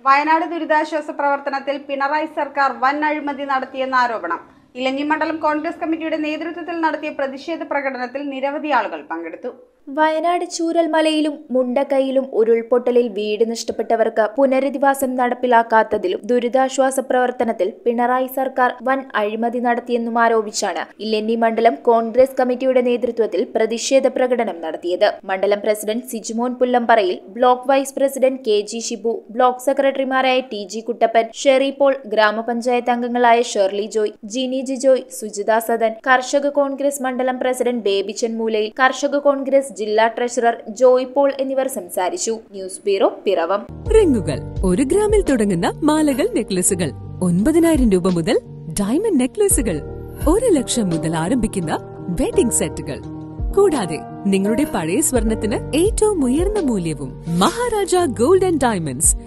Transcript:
വയനാട് ദുരിതാശ്വാസ പ്രവർത്തനത്തിൽ പിണറായി സർക്കാർ വൻ അഴിമതി നടത്തിയെന്ന ആരോപണം ഇലഞ്ഞി മണ്ഡലം കോൺഗ്രസ് കമ്മിറ്റിയുടെ നേതൃത്വത്തിൽ നടത്തിയ പ്രതിഷേധ പ്രകടനത്തിൽ നിരവധി ആളുകൾ പങ്കെടുത്തു വയനാട് ചൂരൽമലയിലും മുണ്ടക്കൈയിലും ഉരുൾപൊട്ടലിൽ വീട് നഷ്ടപ്പെട്ടവർക്ക് പുനരധിവാസം നടപ്പിലാക്കാത്തതിലും ദുരിതാശ്വാസ പ്രവർത്തനത്തിൽ പിണറായി സർക്കാർ വൻ അഴിമതി നടത്തിയെന്നും ആരോപിച്ചാണ് ഇല്ലെന്നി മണ്ഡലം കോൺഗ്രസ് കമ്മിറ്റിയുടെ നേതൃത്വത്തിൽ പ്രതിഷേധ പ്രകടനം നടത്തിയത് മണ്ഡലം president Sijumon Pullamparayil block vice president K G Shibu block സെക്രട്ടറിമാരായ T G Kuttappan Sherry Paul grama panchayat അംഗങ്ങളായ ഷെർലി ജോയ് ജിനി ജിജോയ് സുജിത സദൻ കർഷക കോൺഗ്രസ് മണ്ഡലം പ്രസിഡന്റ് ബേബിച്ചൻ മൂലയിൽ കർഷക കോൺഗ്രസ് ജില്ലാ ട്രഷറർ ജോയ് പോൾ എന്നിവർ സംസാരിച്ചു ന്യൂസ് ബ്യൂറോ പിറവം റിങ്ങുകൾ ഒരു ഗ്രാമിൽ തുടങ്ങുന്ന മാലകൾ നെക്ലസുകൾ ഒൻപതിനായിരം രൂപ മുതൽ ഡയമണ്ട് നെക്ലസുകൾ ഒരു ലക്ഷം മുതൽ ആരംഭിക്കുന്ന വെഡിംഗ് സെറ്റുകൾ കൂടാതെ നിങ്ങളുടെ പഴയ സ്വർണത്തിന് ഏറ്റവും ഉയർന്ന മൂല്യവും മഹാരാജ ഗോൾഡ് ആൻഡ് ഡയമണ്ട്സ്